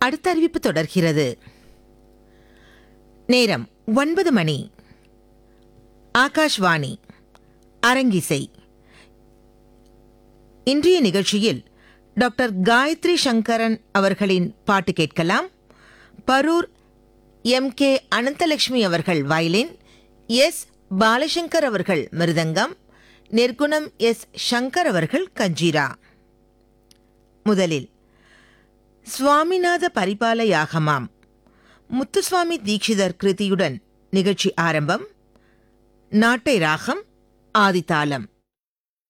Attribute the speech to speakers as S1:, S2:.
S1: அடுத்த அறிவிப்பு தொடர்கிறது நேரம் ஒன்பது மணி ஆகாஷ்வாணி அரங்கிசை இன்றைய நிகழ்ச்சியில் டாக்டர் காயத்ரி சங்கரன் அவர்களின் பாட்டு கேட்கலாம் பரூர் எம் கே அனந்தலட்சுமி அவர்கள் வயலின் எஸ் பாலசங்கர் அவர்கள் மிருதங்கம் நிர்குணம் எஸ் சங்கர் அவர்கள் கஞ்சீரா முதலில் சுவாமிநாத பரிபால யாகமாம் முத்துசுவாமி தீட்சிதர் கிருதியுடன் நிகழ்ச்சி ஆரம்பம் நாட்டை ராகம் ஆதித்தாளம்